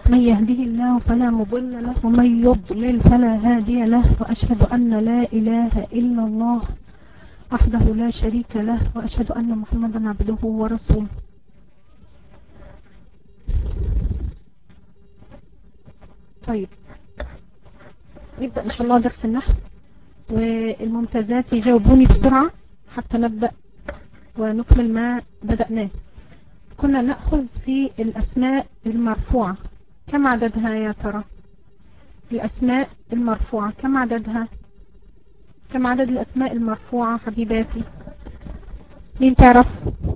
من يهده الله فلا مضل له ومن يضلل فلا هادي له وأشهد أن لا إله إلا الله وحده لا شريك له وأشهد أن محمدا عبده ورسوله طيب نبدأ إن شاء الله درس النحو والممتازات يجاوبوني بسرعة حتى نبدأ ونكمل ما بدأناه كنا نأخذ في الأسماء المرفوعة كم عددها يا ترى الأسماء المرفوعة كم عددها كم عدد الأسماء المرفوعة حبيباتي مين تعرف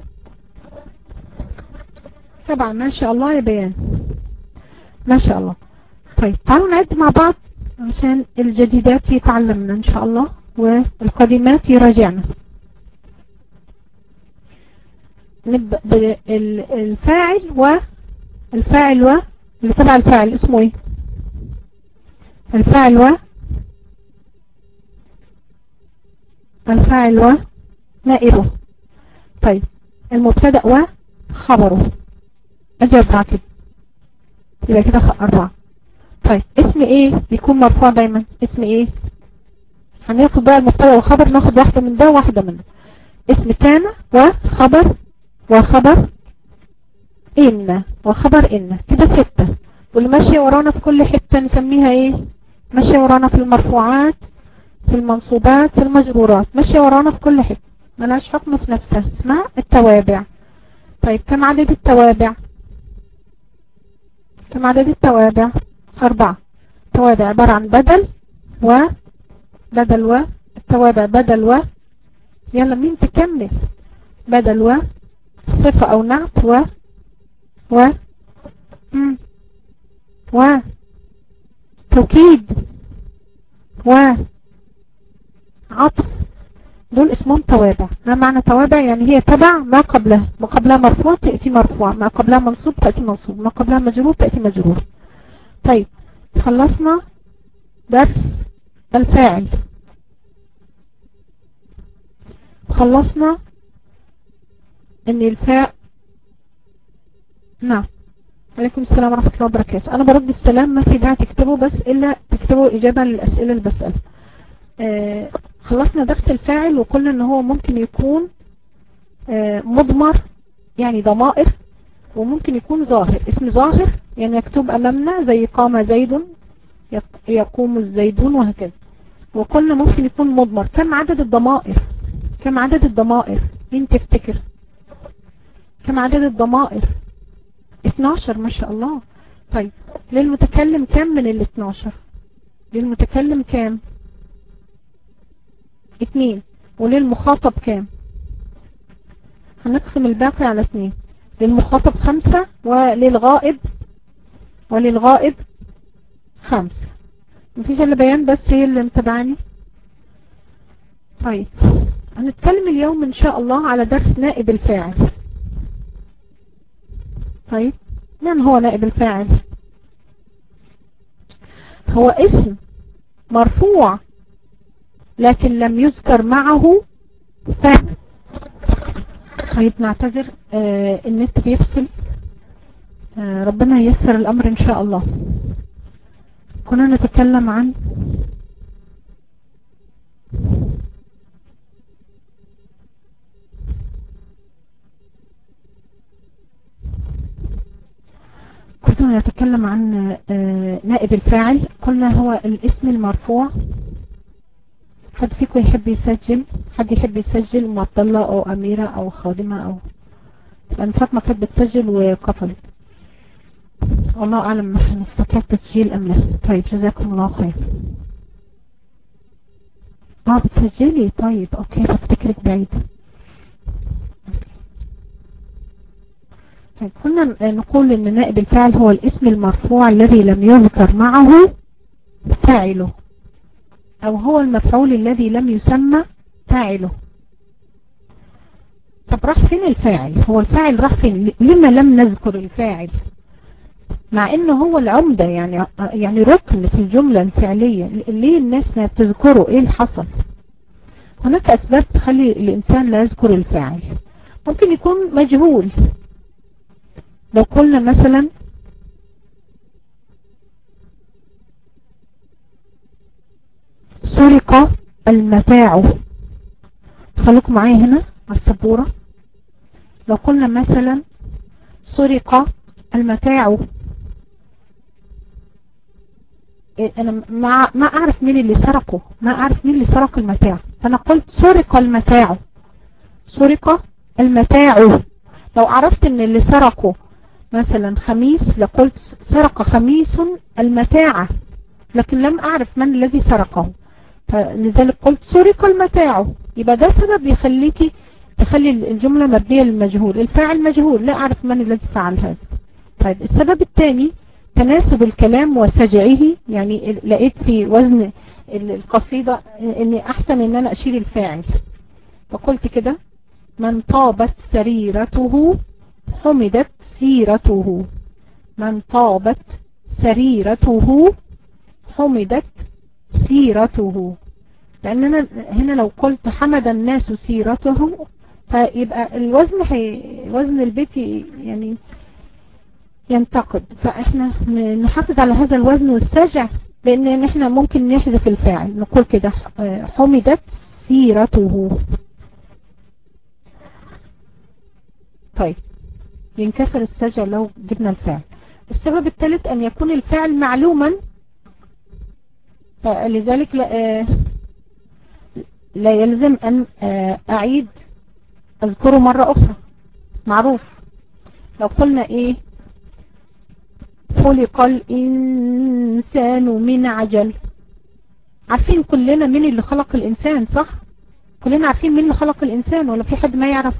سبعة ما شاء الله يا بيان ما شاء الله طيب تعالوا نعد مع بعض عشان الجديدات يتعلمنا ان شاء الله والقديمات يراجعنا نبدأ بالفاعل و الفاعل و اللي تبع الفاعل اسمه ايه الفاعل و الفاعل و نائبه طيب المبتدأ و خبره اجي اربعة كده يبقى كده أربعة طيب اسم ايه بيكون مرفوع دايما اسم ايه هناخد بقى المبتدا والخبر ناخد واحدة من ده وواحدة من ده اسم كان وخبر وخبر إن وخبر إن كده ستة واللي ماشية ورانا في كل حتة نسميها ايه ماشية ورانا في المرفوعات في المنصوبات في المجرورات ماشية ورانا في كل حتة ملاش حكم في نفسها اسمها التوابع طيب كم عدد التوابع كم عدد التوابع أربعة توابع عبارة عن بدل و بدل و التوابع بدل و يلا مين تكمل بدل و صفة أو نعت و و مم. و توكيد و عطف دول اسمهم توابع ما معنى توابع يعني هي تبع ما قبلها ما قبلها مرفوع تأتي مرفوع ما قبلها منصوب تأتي منصوب ما قبلها مجرور تأتي مجرور طيب خلصنا درس الفاعل خلصنا ان الفاء نعم عليكم السلام ورحمة الله وبركاته انا برد السلام ما في داعي تكتبوا بس الا تكتبوا اجابة للاسئلة اللي بسألها آه خلصنا درس الفاعل وقلنا ان هو ممكن يكون آه مضمر يعني ضمائر وممكن يكون ظاهر اسم ظاهر يعني مكتوب امامنا زي قام زيد يقوم الزيدون وهكذا وقلنا ممكن يكون مضمر كم عدد الضمائر كم عدد الضمائر مين تفتكر كم عدد الضمائر 12 ما شاء الله طيب للمتكلم كم من ال 12 للمتكلم كام اتنين وللمخاطب كام هنقسم الباقي على اتنين للمخاطب خمسة وللغائب وللغائب خمسة مفيش الا بيان بس هي اللي متابعاني طيب هنتكلم اليوم ان شاء الله على درس نائب الفاعل طيب من هو نائب الفاعل هو اسم مرفوع لكن لم يذكر معه فاعل طيب نعتذر آه النت بيفصل آه ربنا ييسر الامر ان شاء الله كنا نتكلم عن كنا نتكلم عن آه نائب الفاعل قلنا هو الاسم المرفوع حد فيكم يحب يسجل حد يحب يسجل ام عبد الله او اميرة او خادمة او لان فاطمة كانت بتسجل وقفلت والله اعلم هنستطيع تسجيل ام لا طيب جزاكم الله خير اه بتسجلي طيب اوكي بفتكرك بعيد طيب كنا نقول ان نائب الفاعل هو الاسم المرفوع الذي لم يذكر معه فاعله او هو المفعول الذي لم يسمى فاعله طب راح فين الفاعل هو الفاعل راح فين لما لم نذكر الفاعل مع انه هو العمدة يعني يعني ركن في الجملة الفعلية ليه الناس ما بتذكره ايه اللي حصل هناك اسباب تخلي الانسان لا يذكر الفاعل ممكن يكون مجهول لو قلنا مثلا سرق المتاع خليكم معايا هنا على السبورة لو قلنا مثلا سرق المتاع انا ما ما اعرف مين اللي سرقه ما اعرف مين اللي سرق المتاع فانا قلت سرق المتاع سرق المتاع لو عرفت ان اللي سرقه مثلا خميس لقلت سرق خميس المتاع لكن لم اعرف من الذي سرقه فلذلك قلت سرق المتاع يبقى ده سبب يخليكي تخلي الجملة مبنية للمجهول الفاعل مجهول لا اعرف من الذي فعل هذا طيب السبب الثاني تناسب الكلام وسجعه يعني لقيت في وزن القصيدة ان احسن ان انا اشيل الفاعل فقلت كده من طابت سريرته حمدت سيرته من طابت سريرته حمدت سيرته لان انا هنا لو قلت حمد الناس سيرته فيبقى الوزن حي... وزن البيت يعني ينتقد فاحنا نحافظ على هذا الوزن والسجع بان احنا ممكن نحذف الفاعل نقول كده حمدت سيرته طيب ينكسر السجع لو جبنا الفاعل السبب الثالث ان يكون الفاعل معلوما فلذلك لا, لا يلزم ان اعيد اذكره مرة اخرى معروف لو قلنا ايه خلق الإنسان من عجل عارفين كلنا مين اللي خلق الإنسان صح كلنا عارفين مين اللي خلق الإنسان ولا في حد ما يعرف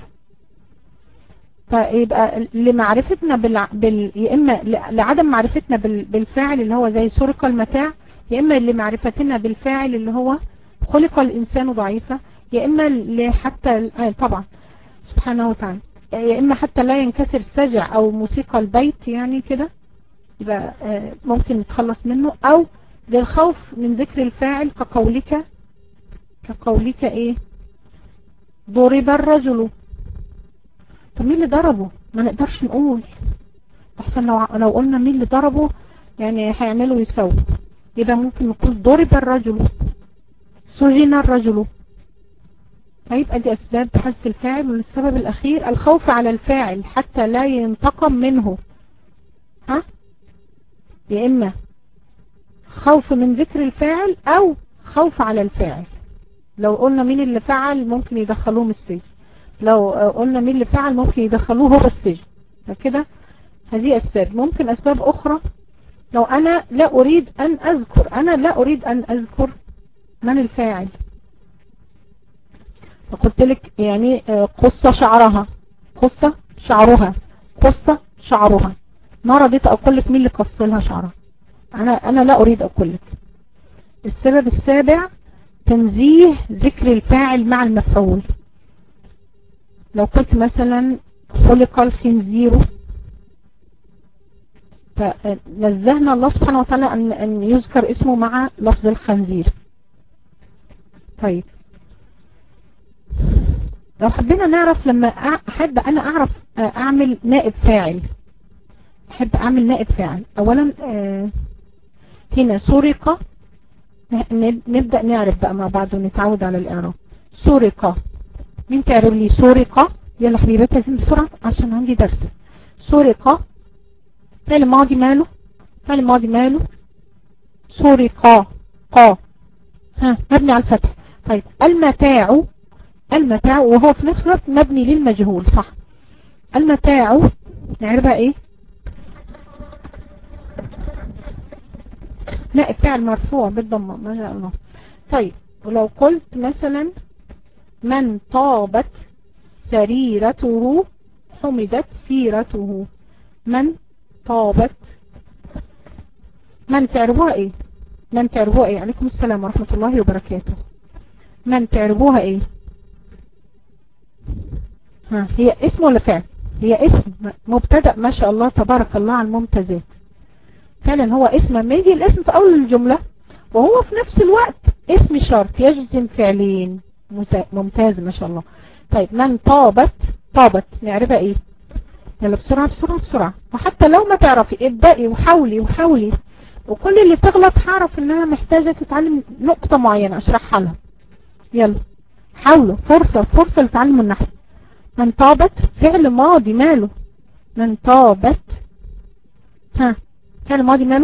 فيبقى لمعرفتنا بال... بال... يا إما لعدم معرفتنا بال... بالفاعل اللي هو زي سرق المتاع يا إما لمعرفتنا بالفاعل اللي هو خلق الإنسان ضعيفة يا إما لحتى آه طبعا سبحانه وتعالى يا إما حتى لا ينكسر سجع أو موسيقى البيت يعني كده يبقى ممكن نتخلص منه او للخوف من ذكر الفاعل كقولك كقولك ايه ضرب الرجل طب مين اللي ضربه ما نقدرش نقول احسن لو لو قلنا مين اللي ضربه يعني هيعملوا يسوي يبقى ممكن نقول ضرب الرجل سجن الرجل فيبقى دي اسباب حذف الفاعل والسبب الاخير الخوف على الفاعل حتى لا ينتقم منه ها يا إما خوف من ذكر الفاعل أو خوف على الفاعل لو قلنا مين اللي فعل ممكن يدخلوه من السجن لو قلنا مين اللي فعل ممكن يدخلوه هو السجن فكده هذه أسباب ممكن أسباب أخرى لو أنا لا أريد أن أذكر أنا لا أريد أن أذكر من الفاعل فقلت لك يعني قصة شعرها قصة شعرها قصة شعرها ما رضيت اقول لك مين اللي قص لها شعرها انا انا لا اريد اقول لك السبب السابع تنزيه ذكر الفاعل مع المفعول لو قلت مثلا خلق الخنزير فنزهنا الله سبحانه وتعالى أن, أن يذكر اسمه مع لفظ الخنزير طيب لو حبينا نعرف لما أحب أنا أعرف أعمل نائب فاعل أحب أعمل نائب فاعل أولا هنا سرق نبدأ نعرف بقى مع بعض ونتعود على الإعراب سرق مين تعرف لي سرق يلا حبيبتي عايزين بسرعة عشان عندي درس سرق فعل ماضي ماله فعل ماضي ماله سرق قا ها مبني على الفتح طيب المتاع المتاع وهو في نفس الوقت مبني للمجهول صح المتاع نعرفها ايه نائب فعل مرفوع بالضمة ما شاء الله طيب ولو قلت مثلا من طابت سريرته حمدت سيرته من طابت من تعرفوها ايه من تعرفوها ايه عليكم السلام ورحمة الله وبركاته من تعرفوها ايه ها هي اسم ولا فعل هي اسم مبتدأ ما شاء الله تبارك الله على الممتازات فعلا هو اسم ما يجي الاسم في اول الجملة وهو في نفس الوقت اسم شرط يجزم فعلين ممتاز ما شاء الله طيب من طابت طابت نعرفها ايه يلا بسرعة بسرعة بسرعة وحتى لو ما تعرفي ابدأي وحاولي وحاولي وكل اللي تغلط هعرف انها محتاجة تتعلم نقطة معينة اشرحها لها يلا حاولوا فرصة فرصة لتعلم النحو من طابت فعل ماضي ماله من طابت ها فعل ماضي ماله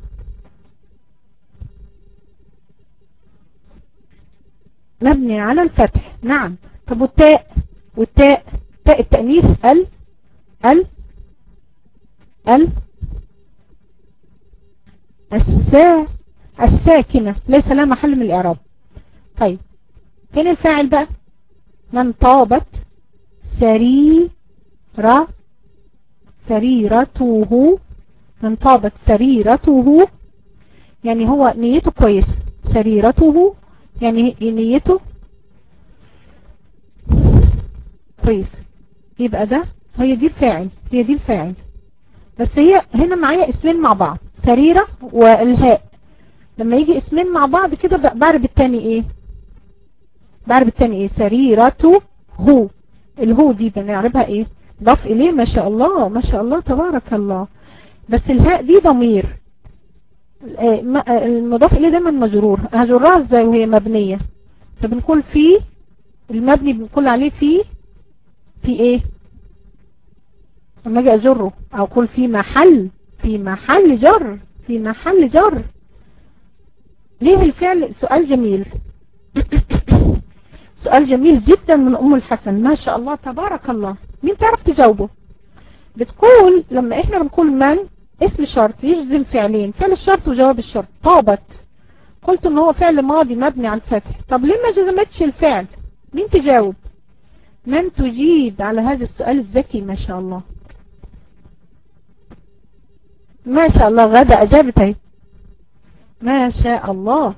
مبني على الفتح نعم طب والتاء والتاء تاء التأنيث ال ال ال السا الساكنة ليس لها محل من الإعراب طيب فين الفاعل بقى من طابت سريرة سريرته من طابت سريرته يعني هو نيته كويس سريرته يعني نيته كويس يبقى ده هي دي الفاعل هي دي الفاعل بس هي هنا معايا اسمين مع بعض سريرة والهاء لما يجي اسمين مع بعض كده بعرب التاني ايه بعرب التاني ايه سريرته هو الهو دي بنعربها ايه ضاف اليه ما شاء الله ما شاء الله تبارك الله بس الهاء دي ضمير المضاف اليه دايما مجرور هجرها ازاي وهي مبنية فبنقول في المبني بنقول عليه في في ايه لما اجي اجره او اقول في محل في محل جر في محل جر ليه الفعل سؤال جميل سؤال جميل جدا من ام الحسن ما شاء الله تبارك الله مين تعرف تجاوبه بتقول لما احنا بنقول من اسم شرط يجزم فعلين فعل الشرط وجواب الشرط طابت قلت ان هو فعل ماضي مبني على الفتح طب ليه ما جزمتش الفعل مين تجاوب من تجيب على هذا السؤال الذكي ما شاء الله ما شاء الله غدا أجابت اهي ما شاء الله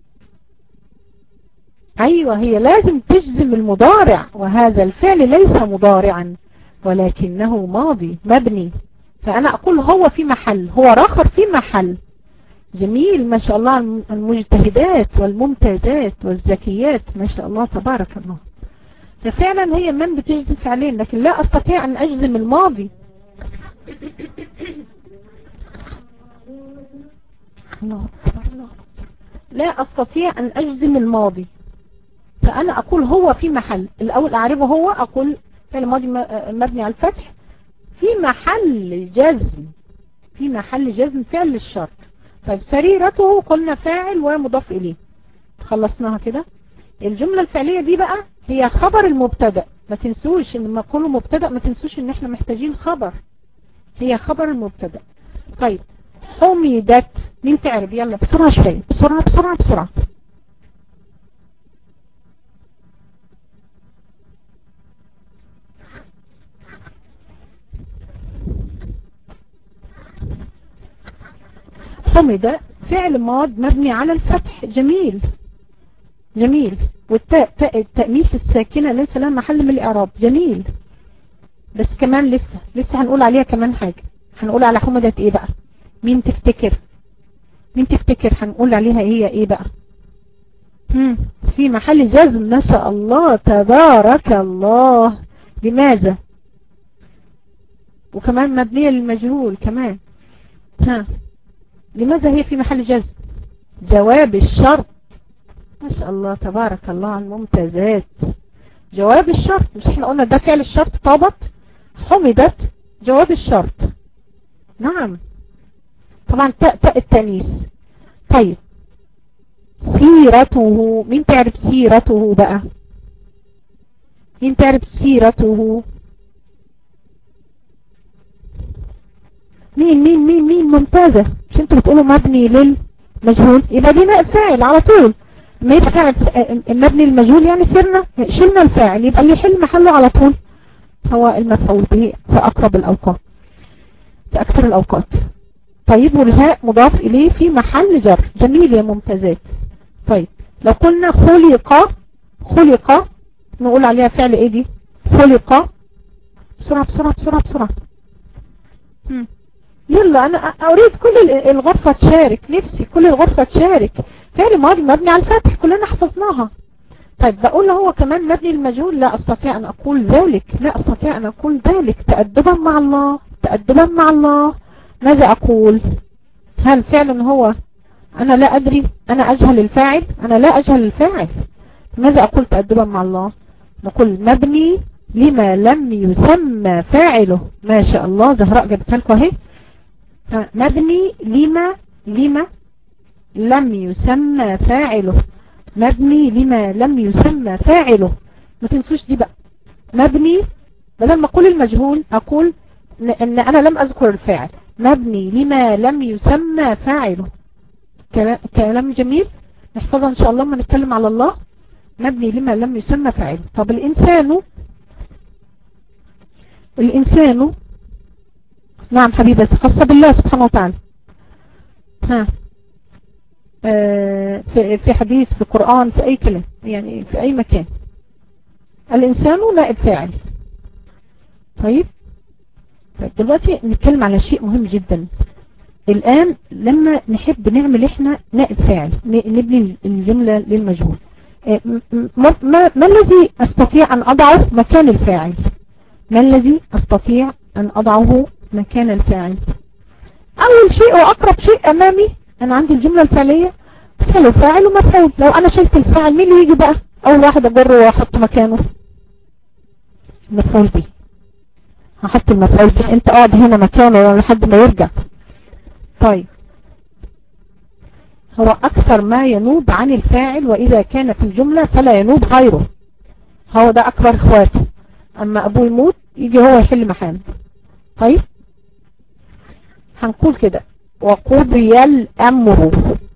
أيوة هي لازم تجزم المضارع وهذا الفعل ليس مضارعا ولكنه ماضي مبني فأنا أقول هو في محل هو راخر في محل جميل ما شاء الله المجتهدات والممتازات والذكيات ما شاء الله تبارك الله ففعلا هي من بتجزم فعلين لكن لا أستطيع أن أجزم الماضي الله الله لا أستطيع أن أجزم الماضي فأنا أقول هو في محل الأول أعرفه هو أقول فعل ماضي مبني على الفتح في محل جزم في محل جزم فعل الشرط طيب سريرته قلنا فاعل ومضاف إليه خلصناها كده الجملة الفعلية دي بقى هي خبر المبتدا ما تنسوش ان لما اقول مبتدا ما تنسوش ان احنا محتاجين خبر هي خبر المبتدا طيب حمدت مين تعرف يلا بسرعة شوية بسرعة بسرعة بسرعة حمد فعل ماض مبني على الفتح جميل جميل والتاء تاء التأنيث الساكنة ليس لها محل من الإعراب جميل بس كمان لسه لسه هنقول عليها كمان حاجة هنقول على حمدت ايه بقى مين تفتكر مين تفتكر هنقول عليها هي ايه بقى هم في محل جزم ما شاء الله تبارك الله لماذا وكمان مبنية للمجهول كمان ها لماذا هي في محل جزم جواب الشرط ما شاء الله تبارك الله على الممتازات جواب الشرط مش احنا قلنا ده فعل الشرط طابت حمدت جواب الشرط نعم طبعا تاء تاء التانيث طيب سيرته مين تعرف سيرته بقى مين تعرف سيرته مين مين مين مين ممتازة مش انتوا بتقولوا مبني للمجهول يبقى دي فاعل على طول ما يبقى فاعل المبني المجهول يعني سيرنا شلنا الفاعل يبقى اللي يحل محله على طول هو المفعول به في اقرب الاوقات في اكثر الاوقات طيب والهاء مضاف اليه في محل جر جميل يا ممتازات طيب لو قلنا خلق خلق نقول عليها فعل ايه دي خلق بسرعة بسرعة بسرعة بسرعة هم. يلا انا اريد كل الغرفة تشارك نفسي كل الغرفة تشارك فعل ماضي مبني على الفتح كلنا حفظناها طيب بقول له هو كمان مبني المجهول لا استطيع ان اقول ذلك لا استطيع ان اقول ذلك تأدبا مع الله تأدبا مع الله ماذا اقول هل فعلا هو انا لا ادري انا اجهل الفاعل انا لا اجهل الفاعل ماذا اقول تأدبا مع الله نقول مبني لما لم يسمى فاعله ما شاء الله زهراء جابتها لكم اهي مبني لما لما لم يسمى فاعله مبني لما لم يسمى فاعله ما تنسوش دي بقى مبني بدل ما اقول المجهول اقول ان انا لم اذكر الفاعل مبني لما لم يسمى فاعله كلام جميل نحفظها ان شاء الله ما نتكلم على الله مبني لما لم يسمى فاعله طب الانسان الانسان نعم حبيبتي خاصة بالله سبحانه وتعالى ها آه في في حديث في القرآن في اي كلام يعني في اي مكان الانسان نائب فاعل طيب طيب دلوقتي نتكلم على شيء مهم جدا الآن لما نحب نعمل احنا نائب فاعل نبني الجملة للمجهول ما, ما, ما الذي استطيع ان اضعه مكان الفاعل ما الذي استطيع ان اضعه مكان الفاعل اول شيء واقرب شيء امامي انا عندي الجملة الفعلية فعل وفاعل ومفعول لو انا شلت الفاعل مين اللي يجي بقى اول واحد اجره واحط مكانه مفعول به هحط المفعول به انت اقعد هنا مكانه لحد ما يرجع طيب هو اكثر ما ينوب عن الفاعل واذا كان في الجملة فلا ينوب غيره هو ده اكبر اخواته اما ابوه يموت يجي هو يحل محامه طيب هنقول كده وقضي الامر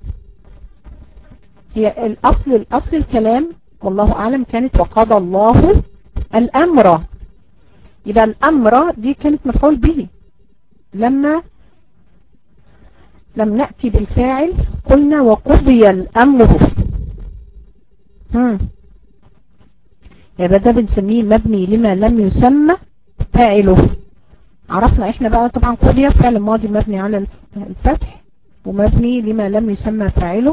هي الاصل الاصل الكلام والله اعلم كانت وقضى الله الامر يبقى الامر دي كانت مفعول به لما لم نأتي بالفاعل قلنا وقضي الأمر هم يبقى ده بنسميه مبني لما لم يسمى فاعله عرفنا احنا بقى طبعا قضي فعل ماضي مبني على الفتح ومبني لما لم يسمى فاعله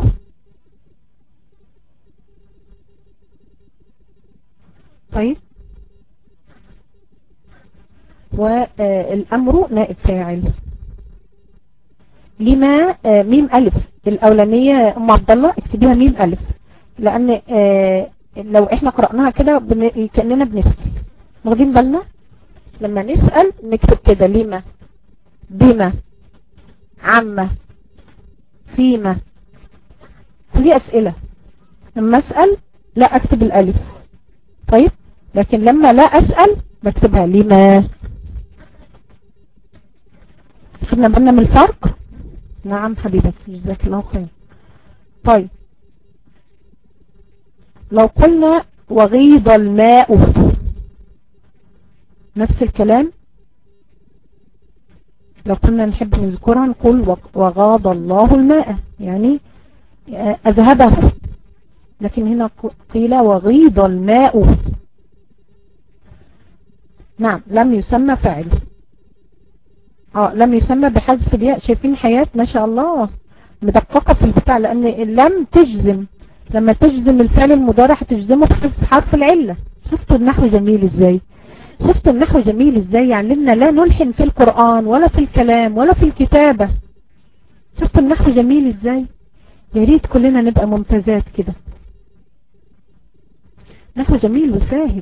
طيب والأمر نائب فاعل لما ميم ألف الأولانية أم عبد الله اكتبيها ميم ألف لأن لو احنا قرأناها كده كأننا بنسأل واخدين بالنا لما نسأل نكتب كده لما بما عما فيما دي أسئلة لما أسأل لا أكتب الألف طيب لكن لما لا أسأل بكتبها لما خدنا بالنا من الفرق نعم حبيبتي جزاك الله خير طيب لو قلنا وغيض الماء نفس الكلام لو كنا نحب نذكرها نقول وغاض الله الماء يعني أذهبه لكن هنا قيل وغيض الماء نعم لم يسمى فاعله اه لم يسمى بحذف الياء شايفين حياة ما شاء الله مدققة في البتاع لان لم تجزم لما تجزم الفعل المضارع هتجزمه بحذف حرف العلة شفتوا النحو جميل ازاي شفتوا النحو جميل ازاي يعلمنا لا نلحن في القرآن ولا في الكلام ولا في الكتابة شفتوا النحو جميل ازاي يا ريت كلنا نبقى ممتازات كده نحو جميل وسهل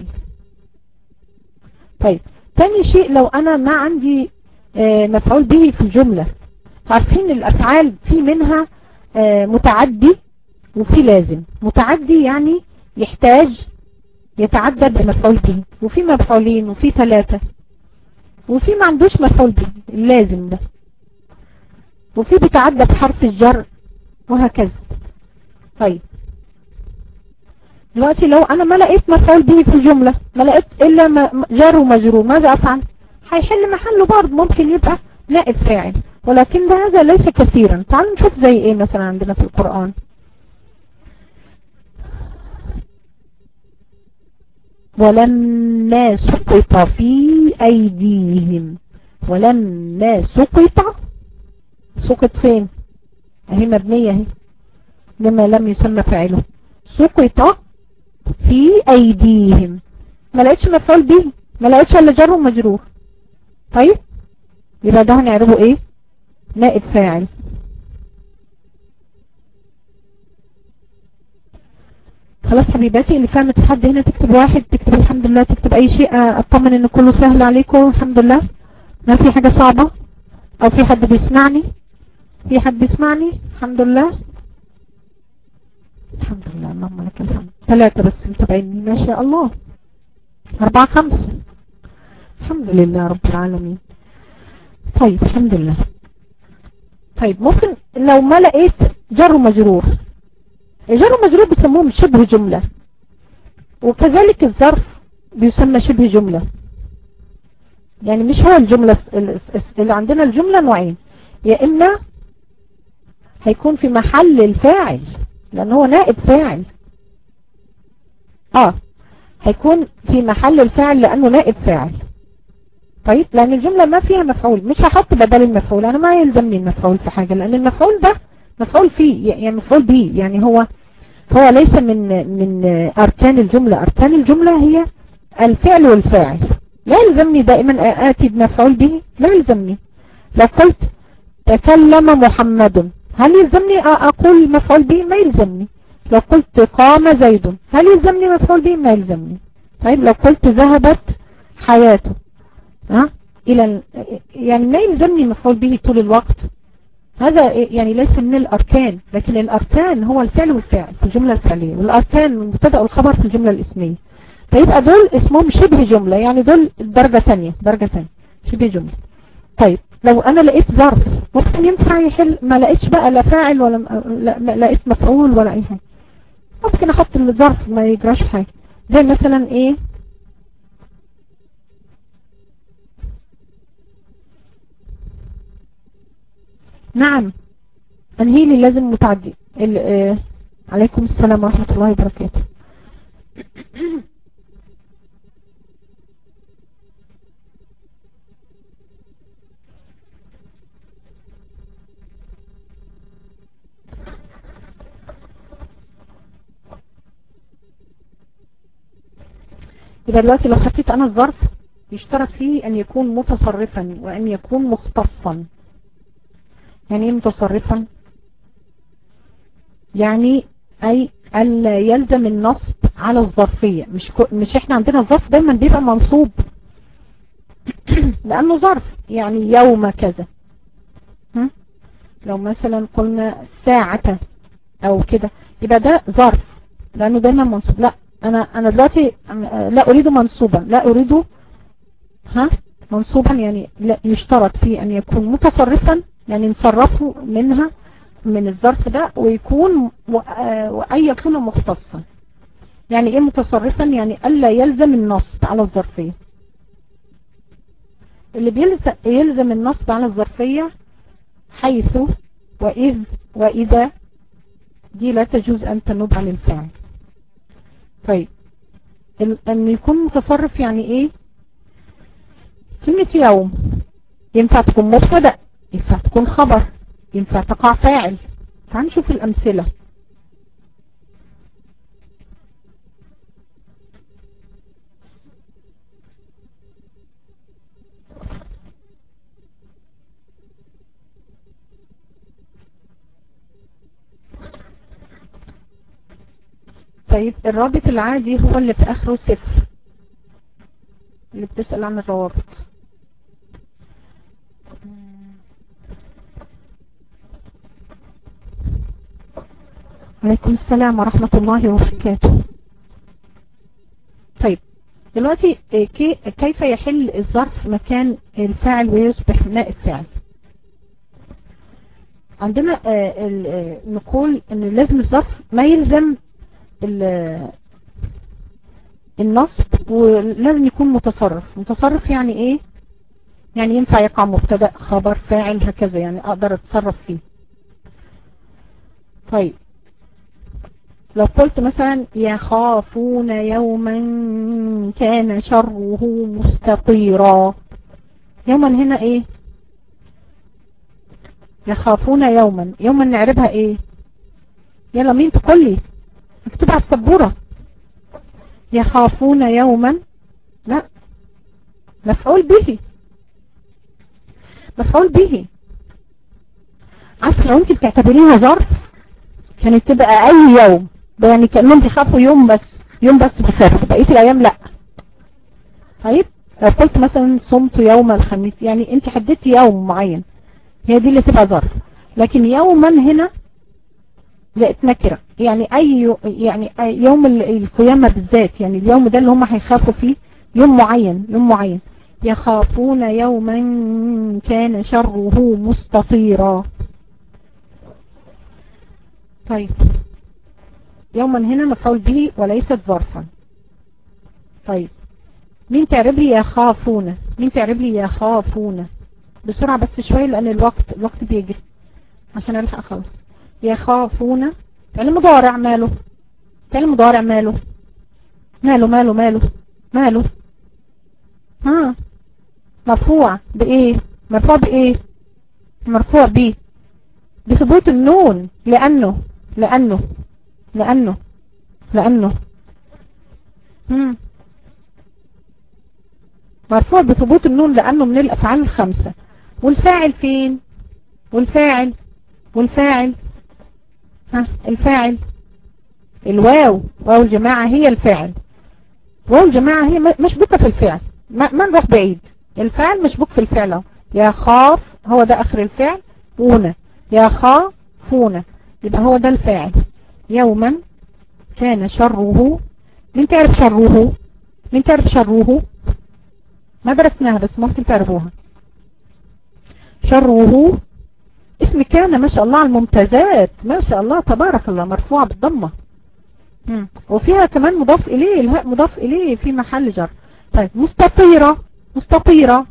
طيب تاني شيء لو انا ما عندي مفعول به في الجملة عارفين الافعال في منها متعدي وفي لازم متعدي يعني يحتاج يتعدى بمفعول به وفي مفعولين وفي ثلاثة وفي ما عندوش مفعول به اللازم ده وفي بيتعدى بحرف الجر وهكذا طيب دلوقتي لو انا ما لقيت مفعول به في الجملة ما لقيت الا جر ومجرور ماذا افعل هيحل محله برضه ممكن يبقى نائب فاعل ولكن ده هذا ليس كثيرا تعالوا نشوف زي ايه مثلا عندنا في القرآن ولما سقط في ايديهم ولما سقط سقط فين اهي مبنية اهي لما لم يسمى فاعله سقط في ايديهم ما لقيتش مفعول به ما لقيتش الا جر ومجرور طيب يبقى ده هنعربه ايه نائب فاعل خلاص حبيباتي اللي فهمت حد هنا تكتب واحد تكتب الحمد لله تكتب اي شيء اطمن ان كله سهل عليكم الحمد لله ما في حاجة صعبة او في حد بيسمعني في حد بيسمعني الحمد لله الحمد لله اللهم لك الحمد ثلاثة بس متابعيني ما شاء الله أربعة خمسة الحمد لله رب العالمين طيب الحمد لله طيب ممكن لو ما لقيت جر ومجرور جر ومجرور بيسموهم شبه جملة وكذلك الظرف بيسمى شبه جملة يعني مش هو الجملة اللي عندنا الجملة نوعين يا إما هيكون في محل الفاعل لأن هو نائب فاعل اه هيكون في محل الفاعل لأنه نائب فاعل طيب لأن الجملة ما فيها مفعول مش هحط بدل المفعول أنا ما يلزمني المفعول في حاجة لأن المفعول ده مفعول فيه يعني مفعول به يعني هو هو ليس من من أركان الجملة أركان الجملة هي الفعل والفاعل لا يلزمني دائما آتي بمفعول به لا يلزمني لو قلت تكلم محمد هل يلزمني أقول مفعول به ما يلزمني لو قلت قام زيد هل يلزمني مفعول به ما يلزمني طيب لو قلت ذهبت حياته ها إلى يعني ما يلزمني مفعول به طول الوقت هذا يعني ليس من الأركان لكن الأركان هو الفعل والفاعل في الجملة الفعلية والأركان المبتدا والخبر في الجملة الاسمية فيبقى دول اسمهم شبه جملة يعني دول درجة تانية درجة تانية شبه جملة طيب لو انا لقيت ظرف ممكن ينفع يحل ما لقيتش بقى لا فاعل ولا لا لقيت مفعول ولا اي حاجة ممكن احط الظرف ما يجراش حاجة زي مثلا ايه نعم انهيلي لازم متعدي اه عليكم السلام ورحمة الله وبركاته يبقى دلوقتي لو حطيت انا الظرف يشترط فيه ان يكون متصرفا وان يكون مختصا يعني ايه متصرفا يعني اي الا يلزم النصب على الظرفية مش مش احنا عندنا الظرف دايما بيبقى منصوب لانه ظرف يعني يوم كذا لو مثلا قلنا ساعة او كده يبقى ده ظرف لانه دايما منصوب لا انا انا دلوقتي لا اريد منصوبا لا اريد ها منصوبا يعني لا يشترط فيه ان يكون متصرفا يعني نصرفه منها من الظرف ده ويكون وأن يكون مختصا يعني ايه متصرفا يعني ألا يلزم النصب على الظرفية اللي بيلزم يلزم النصب على الظرفية حيث وإذ وإذا دي لا تجوز أن تنوب عن الفاعل طيب أن يكون متصرف يعني ايه كلمة يوم ينفع تكون مبتدا ينفع تكون خبر ينفع تقع فاعل تعال نشوف الأمثلة طيب الرابط العادي هو اللي في آخره صفر اللي بتسأل عن الروابط عليكم السلام ورحمة الله وبركاته طيب دلوقتي كيف يحل الظرف مكان الفاعل ويصبح نائب فاعل عندنا نقول ان لازم الظرف ما يلزم النصب ولازم يكون متصرف متصرف يعني ايه يعني ينفع يقع مبتدا خبر فاعل هكذا يعني اقدر اتصرف فيه طيب لو قلت مثلا يخافون يوما كان شره مستطيرا يوما هنا ايه يخافون يوما يوما نعربها ايه يلا مين تقول لي اكتب على السبورة يخافون يوما لا مفعول به مفعول به عارف لو انت بتعتبريها ظرف كانت تبقى اي يوم يعني كأنهم بيخافوا يوم بس يوم بس بيخافوا بقية الأيام لا طيب لو قلت مثلا صمت يوم الخميس يعني انت حددتي يوم معين هي دي اللي تبقى ظرف لكن يوما هنا لقيت نكرة يعني اي يعني أي يوم القيامة بالذات يعني اليوم ده اللي هم هيخافوا فيه يوم معين يوم معين يخافون يوما كان شره مستطيرا طيب يوما هنا مفعول به وليست ظرفا طيب مين تعرب لي يخافون مين تعرب لي يخافون بسرعة بس شوية لأن الوقت الوقت بيجري عشان ألحق أخلص يخافون فعل مضارع ماله فعل مضارع ماله ماله ماله ماله ماله ها مرفوع بإيه مرفوع بإيه مرفوع ب بثبوت النون لأنه لأنه لأنه لأنه مم. مرفوع بثبوت النون لأنه من الأفعال الخمسة والفاعل فين والفاعل والفاعل ها الفاعل الواو واو الجماعة هي الفاعل واو الجماعة هي مشبوكة في الفعل ما, ما نروح بعيد الفعل مشبوك في الفعل يا خاف هو ده آخر الفعل ونا يا خافون يبقى هو ده الفاعل يوما كان شره من تعرف شره من تعرف شره ما درسناها بس ممكن تعرفوها شره اسم كان ما شاء الله على الممتازات ما شاء الله تبارك الله مرفوعة بالضمة وفيها كمان مضاف إليه الهاء مضاف إليه في محل جر طيب مستطيرة مستطيرة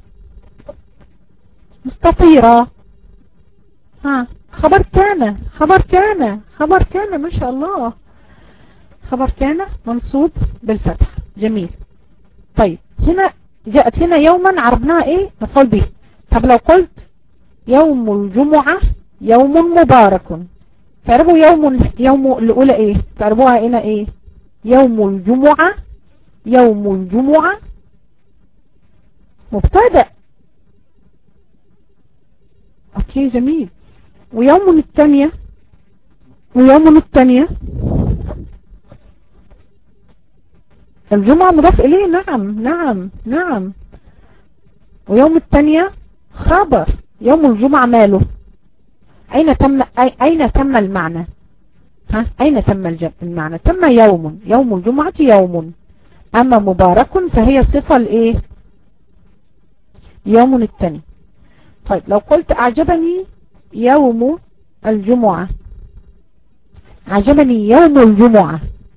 مستطيرة ها خبر كان خبر كان خبر كان ما شاء الله خبر كان منصوب بالفتح جميل طيب هنا جاءت هنا يوما عربناها ايه مفعول به طب لو قلت يوم الجمعة يوم مبارك تعرفوا يوم يوم الاولى ايه تعرفوها هنا ايه يوم الجمعة يوم الجمعة مبتدأ اوكي جميل ويوم الثانية ويوم الثانية الجمعة مضاف إليه نعم نعم نعم ويوم الثانية خبر يوم الجمعة ماله أين تم أين تم المعنى ها أين تم المعنى تم يوم يوم الجمعة يوم أما مبارك فهي صفة لإيه يوم الثاني طيب لو قلت أعجبني يوم الجمعة أعجبني يوم الجمعة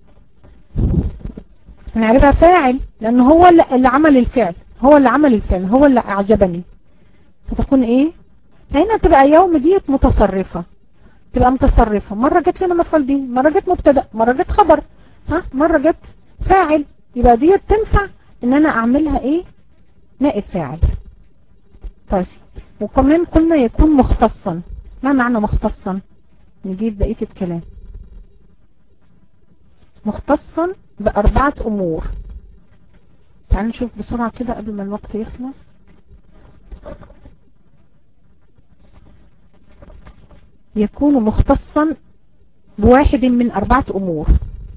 هنعرفها فاعل لأنه هو اللي عمل الفعل هو اللي عمل الفعل هو اللي أعجبني فتكون إيه هنا تبقى يوم ديت متصرفة تبقى متصرفة مرة جت هنا مفعول به مرة جت مبتدا مرة جت خبر ها مرة جت فاعل يبقى ديت تنفع ان انا اعملها ايه نائب فاعل طيب وكمان قلنا يكون مختصا ما معنى مختصا نجيب بقية الكلام مختصا بأربعة أمور تعالوا نشوف بسرعة كده قبل ما الوقت يخلص يكون مختصا بواحد من أربعة أمور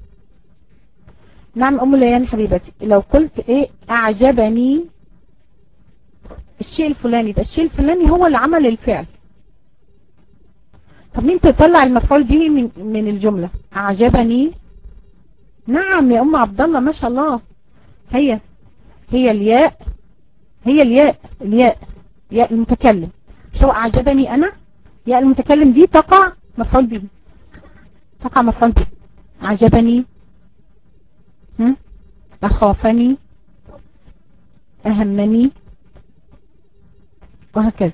نعم أم ليان حبيبتي لو قلت إيه أعجبني الشيء الفلاني ده الشيء الفلاني هو اللي عمل الفعل طب مين تطلع المفعول به من, من الجملة أعجبني نعم يا أم عبد الله ما شاء الله هي هي الياء هي الياء الياء ياء المتكلم شو أعجبني أنا ياء المتكلم دي تقع مفعول به تقع مفعول به أعجبني أخافني أهمني وهكذا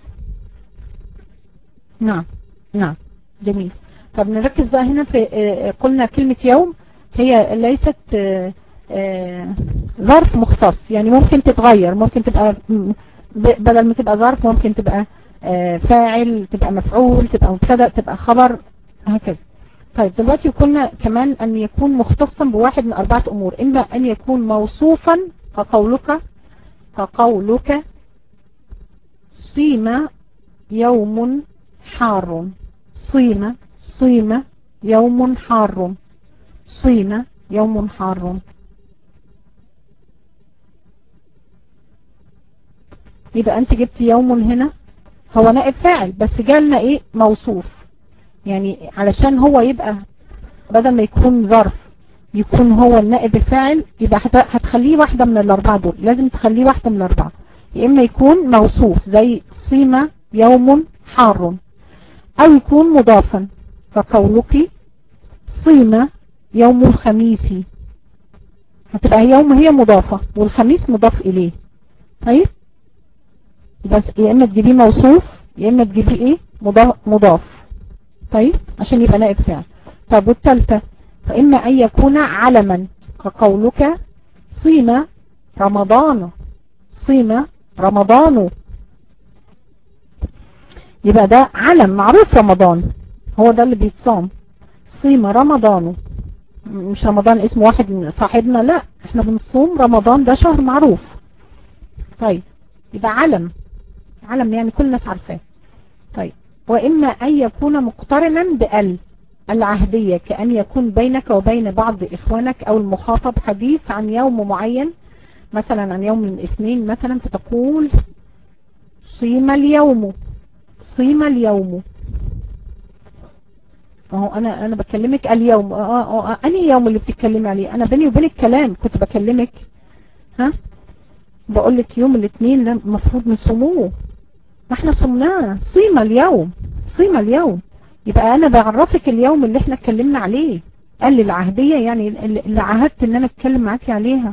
نعم نعم جميل طب نركز بقى هنا في قلنا كلمة يوم هي ليست ظرف مختص يعني ممكن تتغير ممكن تبقى بدل ما تبقى ظرف ممكن تبقى فاعل تبقى مفعول تبقى مبتدا تبقى خبر هكذا طيب دلوقتي قلنا كمان أن يكون مختصا بواحد من أربعة أمور إما أن يكون موصوفا كقولك كقولك صيم يوم حار صيم صيم يوم حار صيم يوم حار يبقى انت جبت يوم هنا هو نائب فاعل بس جالنا ايه موصوف يعني علشان هو يبقى بدل ما يكون ظرف يكون هو النائب الفاعل يبقى هتخليه واحدة من الاربعة دول لازم تخليه واحدة من الاربعة يا اما يكون موصوف زي صيم يوم حار او يكون مضافا فقولك صيم يوم الخميس هتبقى يوم هي مضافة والخميس مضاف اليه طيب بس يا اما تجيبيه موصوف يا اما تجيبيه ايه مضاف, مضاف طيب عشان يبقى نائب فعل طب والثالثه فاما ان يكون علما كقولك صيم رمضان صيم رمضان يبقى ده علم معروف رمضان هو ده اللي بيتصام صيم رمضان مش رمضان اسم واحد من صاحبنا لا احنا بنصوم رمضان ده شهر معروف طيب يبقى علم علم يعني كل الناس عارفاه طيب وإما أن يكون مقترنا بأل العهدية كأن يكون بينك وبين بعض إخوانك أو المخاطب حديث عن يوم معين مثلا عن يوم الاثنين مثلا فتقول صيم اليوم صيم اليوم اهو انا انا بكلمك اليوم اه اه اه انهي يوم اللي بتتكلمي عليه انا بيني وبينك كلام كنت بكلمك ها بقول لك يوم الاثنين ده المفروض نصوموه ما احنا صمناه صيم اليوم صيم اليوم يبقى انا بعرفك اليوم اللي احنا اتكلمنا عليه قال لي العهدية يعني اللي عهدت ان انا اتكلم معاكي عليها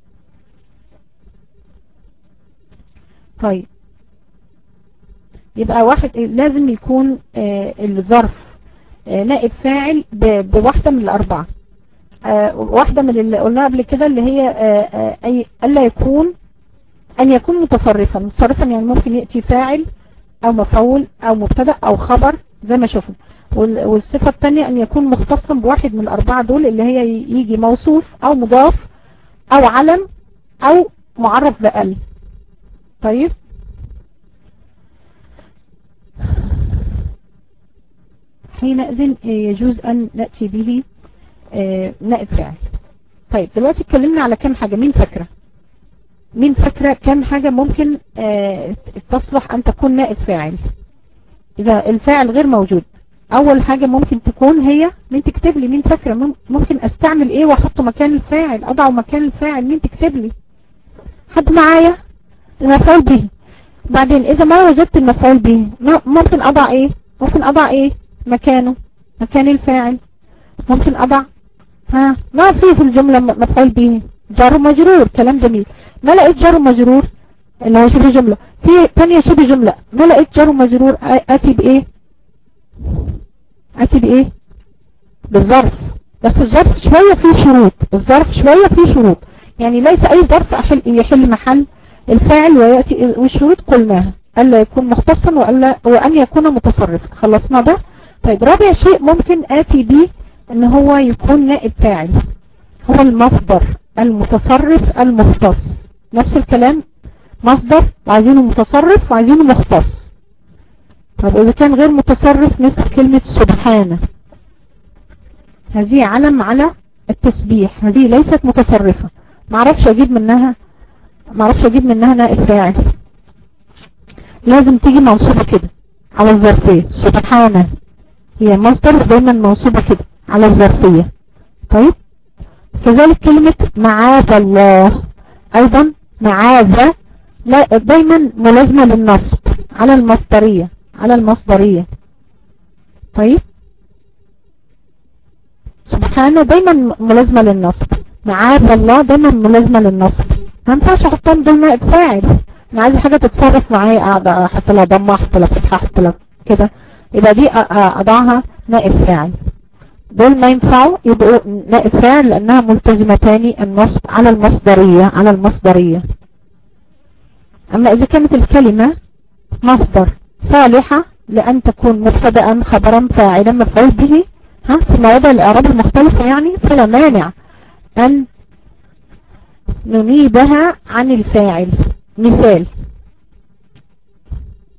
طيب يبقى واحد لازم يكون آه الظرف آه نائب فاعل بواحدة من الاربعة آه واحدة من اللي قلناها قبل كده اللي هي اي الا يكون أن يكون متصرفا متصرفا يعني ممكن يأتي فاعل أو مفعول أو مبتدا أو خبر زي ما شفنا والصفة الثانية أن يكون مختصا بواحد من الأربعة دول اللي هي يجي موصوف أو مضاف أو علم أو معرف بأل طيب حينئذ يجوز أن نأتي به نائب فاعل طيب دلوقتي اتكلمنا على كم حاجة مين فاكره مين فاكرة كم حاجة ممكن آه تصلح أن تكون نائب فاعل إذا الفاعل غير موجود أول حاجة ممكن تكون هي مين تكتب لي مين فاكرة ممكن أستعمل إيه وأحطه مكان الفاعل أضعه مكان الفاعل مين تكتب لي حد معايا المفعول به بعدين إذا ما وجدت المفعول به ممكن أضع إيه ممكن أضع إيه مكانه مكان الفاعل ممكن أضع ها ما في في الجملة مفعول به جار مجرور كلام جميل ما لقيت جار مجرور اللي هو شبه جملة في تانية شبه جملة ما لقيت جار مجرور اتي بايه اتي بايه بالظرف بس الظرف شوية فيه شروط الظرف شوية فيه شروط يعني ليس اي ظرف أحل يحل محل الفاعل ويأتي والشروط قلناها ألا يكون مختصا وألا وأن يكون متصرف خلصنا ده طيب رابع شيء ممكن آتي به ان هو يكون نائب فاعل هو المصدر المتصرف المختص نفس الكلام مصدر وعايزينه متصرف وعايزينه مختص طب إذا كان غير متصرف مثل كلمة سبحانه هذه علم على التسبيح هذه ليست متصرفة معرفش أجيب منها معرفش أجيب منها نائب فاعل لازم تيجي منصوبة كده على الظرفية سبحانه هي مصدر دايما منصوبة كده على الظرفية طيب كذلك كلمة معاذ الله ايضا معاذ لا دايما ملازمة للنصب على المصدرية على المصدرية طيب سبحانه دايما ملازمة للنصب معاذ الله دايما ملازمة للنصب ما ينفعش احطهم دول نائب فاعل انا عايز حاجة تتصرف معايا قاعدة احط لها ضمة احط لها فتحة احط لها كده يبقى دي اضعها نائب فاعل دول ما ينفعوا يبقوا نائب فاعل لانها ملتزمتان النصب على المصدرية على المصدرية اما اذا كانت الكلمة مصدر صالحة لان تكون مبتدا خبرا فاعلا مفعول به ها في مواضع الاعراب المختلفة يعني فلا مانع ان ننيبها عن الفاعل مثال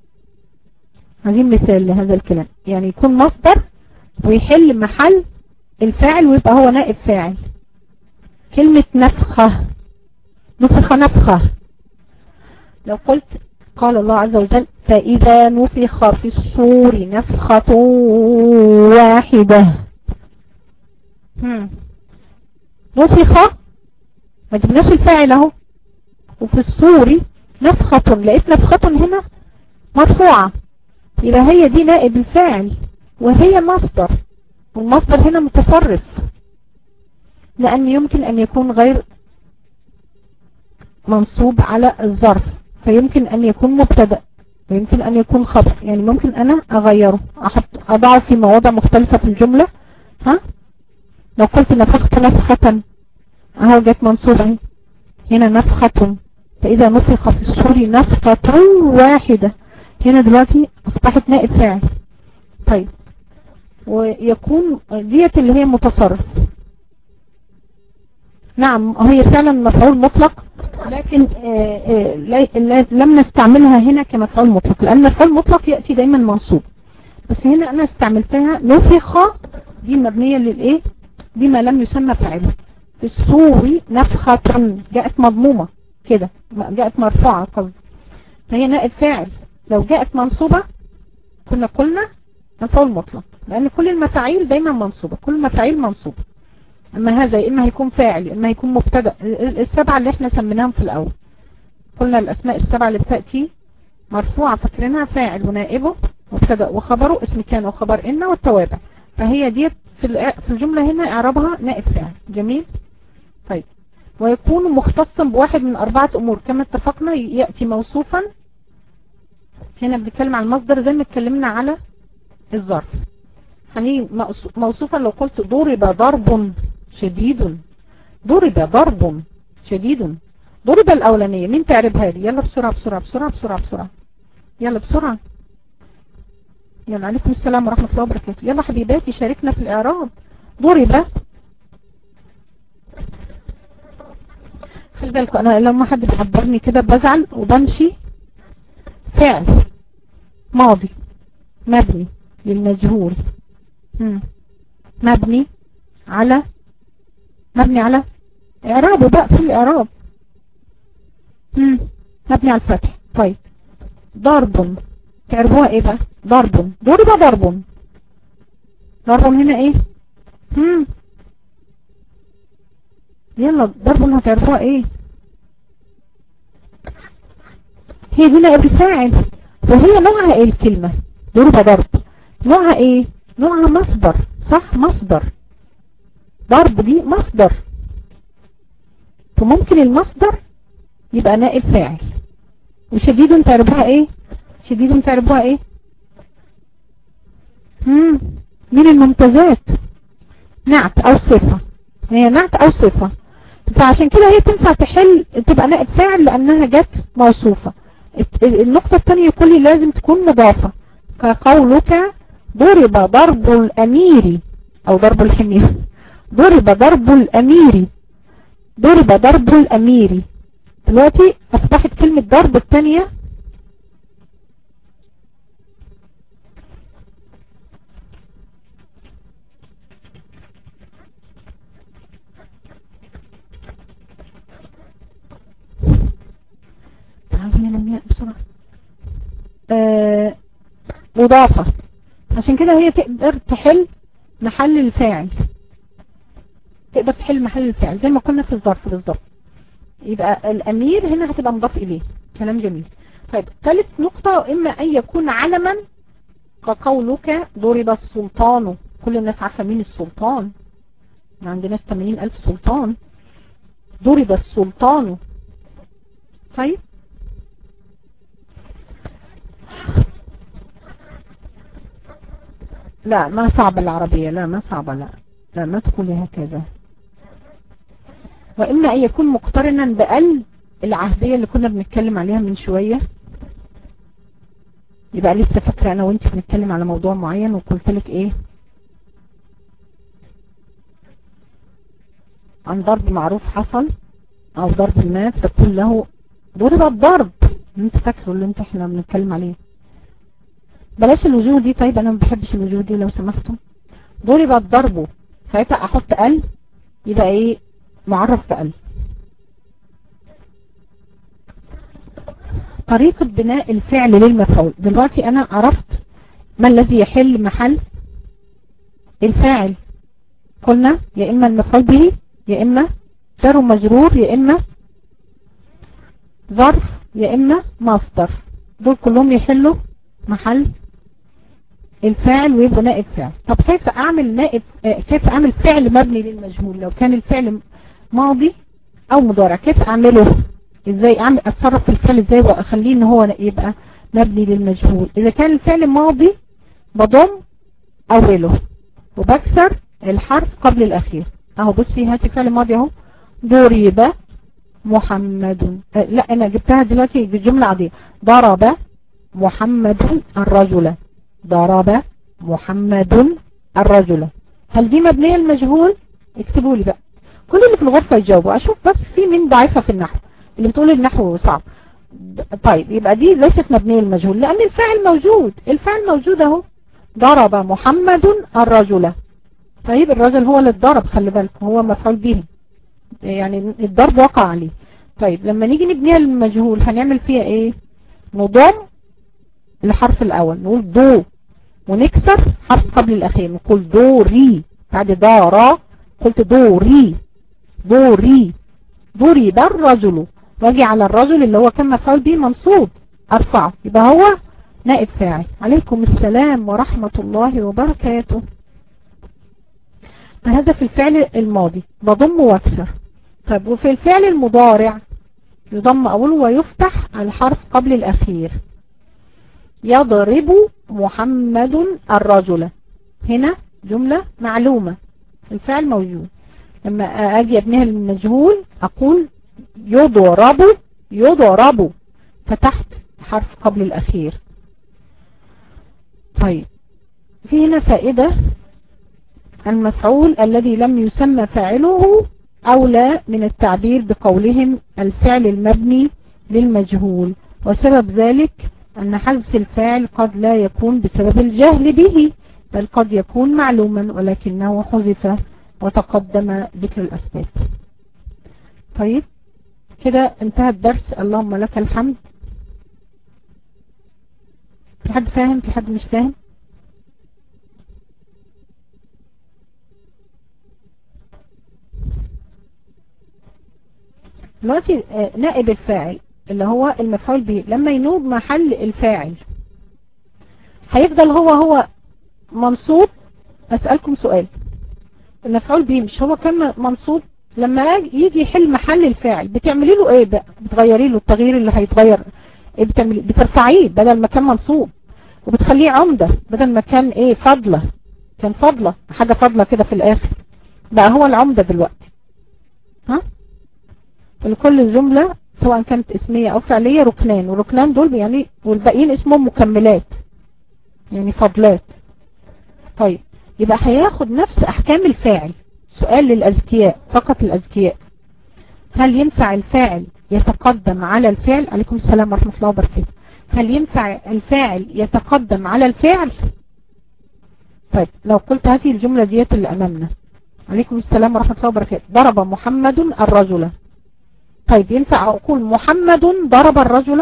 عايزين مثال لهذا الكلام يعني يكون مصدر ويحل محل الفاعل ويبقى هو نائب فاعل كلمة نفخة نفخ نفخة لو قلت قال الله عز وجل فإذا نفخ في الصور نفخة واحدة نفخ ما جبناش الفاعل اهو وفي الصور نفخة لقيت نفخة هنا مرفوعة يبقى هي دي نائب الفاعل وهي مصدر والمصدر هنا متصرف لأن يمكن أن يكون غير منصوب على الظرف فيمكن أن يكون مبتدا ويمكن أن يكون خبر يعني ممكن أنا أغيره أحط أضعه في مواضع مختلفة في الجملة ها لو قلت نفخت نفخة أهو جت منصوبة هنا نفخة فإذا نفخ في الصور نفخة واحدة هنا دلوقتي أصبحت نائب فاعل طيب ويكون ديت اللي هي متصرف نعم هي فعلا مفعول مطلق لكن آه، آه، لم نستعملها هنا كمفعول مطلق لأن مفعول مطلق يأتي دايما منصوب بس هنا أنا استعملتها نفخ دي مبنية للإيه دي ما لم يسمى فاعله في الصور نفخة جاءت مضمومة كده جاءت مرفوعة قصدي فهي نائب فاعل لو جاءت منصوبة كنا قلنا مفعول مطلق لأن كل المفاعيل دايما منصوبة كل المفاعيل منصوبة اما هذا اما هيكون فاعل اما هيكون مبتدا السبعة اللي احنا سميناهم في الاول قلنا الاسماء السبعة اللي بتأتي مرفوعة فاكرينها فاعل ونائبه مبتدا وخبره اسم كان وخبر ان والتوابع فهي دي في في الجملة هنا اعرابها نائب فاعل جميل طيب ويكون مختصا بواحد من اربعة امور كما اتفقنا يأتي موصوفا هنا بنتكلم عن المصدر زي ما اتكلمنا على الظرف يعني موصوفا لو قلت ضرب ضرب شديد ضرب ضرب شديد ضرب الأولانية مين تعربها لي يلا بسرعة بسرعة بسرعة بسرعة بسرعة يلا بسرعة يلا عليكم السلام ورحمة الله وبركاته يلا حبيباتي شاركنا في الإعراب ضرب خلي بالكم أنا لما حد بيعبرني كده بزعل وبمشي فعل ماضي مبني للمجهول مبني على مبني على اعرابه بقى في الاعراب مبني على الفتح طيب ضرب تعرفوها ايه بقى ضرب ضرب ضرب ضرب هنا ايه هم يلا ضرب هتعرفوها ايه هي دي نائب الفاعل وهي نوعها ايه الكلمة ضرب ضرب نوعها ايه نوعها مصدر صح مصدر ضرب دي مصدر فممكن المصدر يبقى نائب فاعل وشديد تعربها ايه شديد تعربها ايه مم. من الممتازات نعت او صفة هي نعت او صفة فعشان كده هي تنفع تحل تبقى نائب فاعل لانها جت موصوفة النقطة الثانية كل لازم تكون مضافة كقولك ضرب ضرب الامير او ضرب الحمير ضرب ضرب الأمير ضرب ضرب الأمير دلوقتي أصبحت كلمة ضرب الثانية بسرعة آه مضافة عشان كده هي تقدر تحل محل الفاعل تقدر تحل محل الفعل زي ما قلنا في الظرف بالظبط يبقى الأمير هنا هتبقى مضاف إليه كلام جميل طيب ثالث نقطة إما أن يكون علما كقولك ضرب السلطان كل الناس عارفة مين السلطان ما عندناش 80 ألف سلطان ضرب السلطان طيب لا ما صعب العربية لا ما صعبة لا لا ما تقولي هكذا وإما أن يكون مقترنا بأل العهدية اللي كنا بنتكلم عليها من شوية يبقى لسه فاكرة أنا وانت بنتكلم على موضوع معين وقلت لك إيه عن ضرب معروف حصل أو ضرب ما فتقول له ضرب الضرب انت فاكره اللي انت احنا بنتكلم عليه بلاش الوجوه دي طيب انا ما بحبش الوجوه دي لو سمحتم ضرب الضرب ساعتها احط ال يبقى ايه معرف بال طريقة بناء الفعل للمفعول دلوقتي انا عرفت ما الذي يحل محل الفاعل قلنا يا اما المفعول به يا اما جر مجرور يا اما ظرف يا اما مصدر دول كلهم يحلوا محل الفاعل ويبقوا نائب فاعل طب كيف اعمل نائب آه كيف اعمل فعل مبني للمجهول لو كان الفعل ماضي او مضارع كيف اعمله ازاي اعمل اتصرف في الفعل ازاي واخليه ان هو يبقى مبني للمجهول اذا كان الفعل ماضي بضم اوله وبكسر الحرف قبل الاخير اهو بصي هاتي فعل ماضي اهو ضرب محمد أه لا انا جبتها دلوقتي بجملة عادية ضرب محمد الرجل ضرب محمد الرجل هل دي مبنية المجهول اكتبوا لي بقى كل اللي في الغرفة يجاوبوا اشوف بس في مين ضعيفة في النحو اللي بتقول النحو صعب طيب يبقى دي ليست مبنية المجهول لان الفاعل موجود الفاعل موجود اهو ضرب محمد الرجل طيب الرجل هو اللي اتضرب خلي بالكم هو مفعول به يعني الضرب وقع عليه طيب لما نيجي نبنيها المجهول هنعمل فيها ايه نضم الحرف الاول نقول دو ونكسر حرف قبل الاخير نقول دو ري بعد دارا قلت دو ري دو ري ضرب الرجل واجي على الرجل اللي هو كان مفعول به منصوب ارفعه يبقى هو نائب فاعل عليكم السلام ورحمة الله وبركاته فهذا في الفعل الماضي بضم واكسر طيب وفي الفعل المضارع يضم أوله ويفتح الحرف قبل الأخير يضرب محمد الرجل هنا جملة معلومة الفعل موجود لما أجي أبنيها المجهول أقول يضرب يضرب فتحت حرف قبل الأخير طيب في هنا فائدة المفعول الذي لم يسمى فاعله أولى من التعبير بقولهم الفعل المبني للمجهول وسبب ذلك أن حذف الفاعل قد لا يكون بسبب الجهل به بل قد يكون معلوما ولكنه حذف وتقدم ذكر الأسباب طيب كده انتهى الدرس اللهم لك الحمد في حد فاهم في حد مش فاهم دلوقتي نائب الفاعل اللي هو المفعول به لما ينوب محل الفاعل هيفضل هو هو منصوب اسألكم سؤال المفعول به مش هو كان منصوب لما يجي يحل محل الفاعل بتعملي له ايه بقى بتغيري له التغيير اللي هيتغير ايه بتعملي بترفعيه بدل ما كان منصوب وبتخليه عمدة بدل ما كان ايه فضلة كان فضلة حاجة فضلة كده في الاخر بقى هو العمدة دلوقتي ها لكل جملة سواء كانت اسمية او فعلية ركنان والركنان دول يعني والباقيين اسمهم مكملات يعني فضلات طيب يبقى هياخد نفس احكام الفاعل سؤال للأذكياء فقط الأذكياء هل ينفع الفاعل يتقدم على الفعل عليكم السلام ورحمة الله وبركاته هل ينفع الفاعل يتقدم على الفعل طيب لو قلت هذه الجملة ديت اللي أمامنا عليكم السلام ورحمة الله وبركاته ضرب محمد الرجل طيب ينفع أقول محمد ضرب الرجل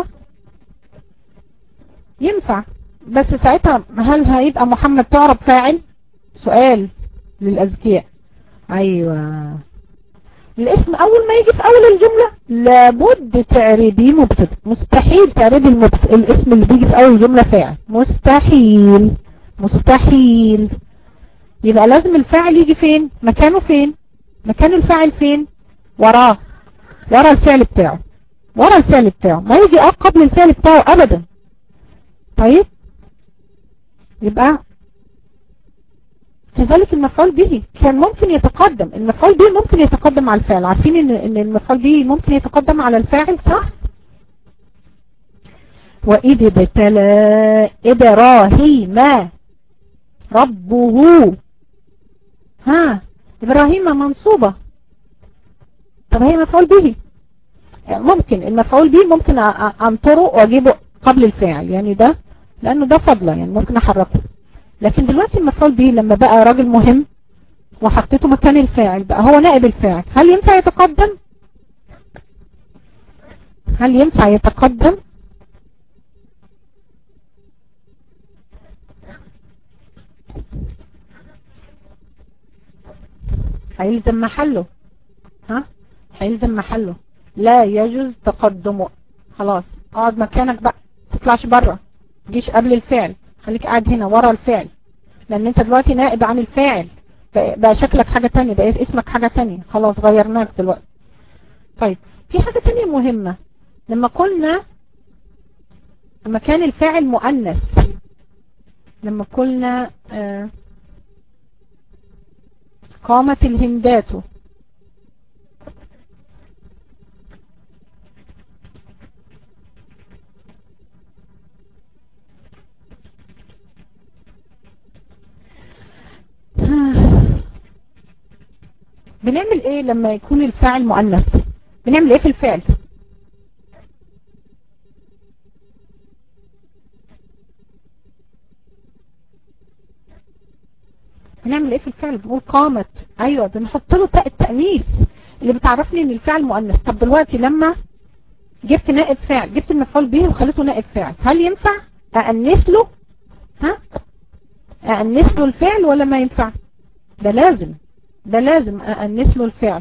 ينفع بس ساعتها هل هيبقى محمد تعرب فاعل سؤال للأذكياء ايوه الاسم اول ما يجي في اول الجملة لابد تعربيه مبتدا مستحيل تعربي المبت... الاسم اللي بيجي في اول الجملة فاعل مستحيل مستحيل يبقى لازم الفاعل يجي فين مكانه فين مكان الفاعل فين وراه ورا الفعل بتاعه ورا الفعل بتاعه ما يجي قبل الفعل بتاعه ابدا طيب يبقى كذلك المفعول به كان ممكن يتقدم المفعول به ممكن يتقدم على الفاعل عارفين ان ان المفعول به ممكن يتقدم على الفاعل صح وإذ ابتلى إبراهيم ربه ها إبراهيم منصوبة طب هي مفعول به ممكن المفعول به ممكن أنطره وأجيبه قبل الفاعل يعني ده لأنه ده فضلا يعني ممكن أحركه لكن دلوقتي المفعول به لما بقى راجل مهم وحطيته مكان الفاعل بقى هو نائب الفاعل هل ينفع يتقدم هل ينفع يتقدم هيلزم محله ها هيلزم محله لا يجوز تقدمه خلاص اقعد مكانك بقى تطلعش بره تجيش قبل الفعل خليك قاعد هنا ورا الفعل لان انت دلوقتي نائب عن الفاعل بقى شكلك حاجة تانية بقى اسمك حاجة تانية خلاص غيرناك دلوقتي طيب في حاجة تانية مهمة لما قلنا لما كان الفاعل مؤنث لما قلنا آه قامت الهندات بنعمل ايه لما يكون الفاعل مؤنث بنعمل ايه في الفعل بنعمل ايه في الفعل بنقول قامت ايوه بنحط له تاء التأنيث اللي بتعرفني ان الفعل مؤنث طب دلوقتي لما جبت نائب فاعل جبت المفعول به وخليته نائب فاعل هل ينفع أأنث له ها أأنث له الفعل ولا ما ينفع ده لازم ده لازم أأنث له الفعل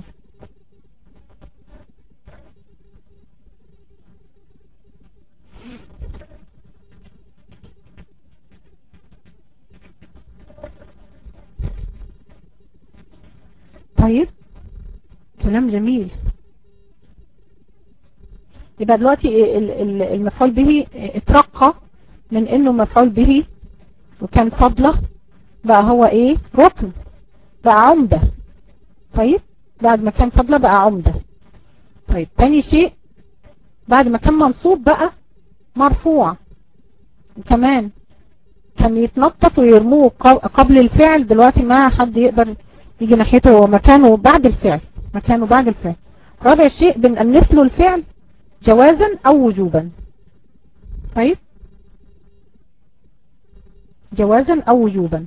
طيب كلام جميل يبقى دلوقتي المفعول به اترقى من انه مفعول به وكان فضله بقى هو ايه ركن بقى عمدة طيب بعد ما كان فضله بقى عمدة طيب تاني شيء بعد ما كان منصوب بقى مرفوع كمان كان يتنطط ويرموه قبل الفعل دلوقتي ما حد يقدر يجي ناحيته هو مكانه بعد الفعل مكانه بعد الفعل رابع شيء بنأنف له الفعل جوازا او وجوبا طيب جوازا او وجوبا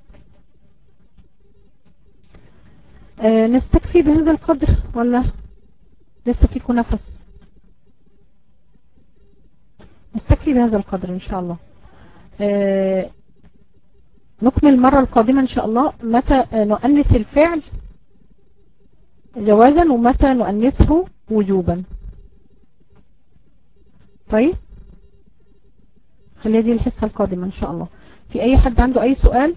آه نستكفي بهذا القدر ولا لسه فيكم نفس نستكفي بهذا القدر ان شاء الله آه نكمل المرة القادمة ان شاء الله متى نؤنث الفعل جوازا ومتى نؤنثه وجوبا طيب خليها دي الحصة القادمة ان شاء الله في اي حد عنده اي سؤال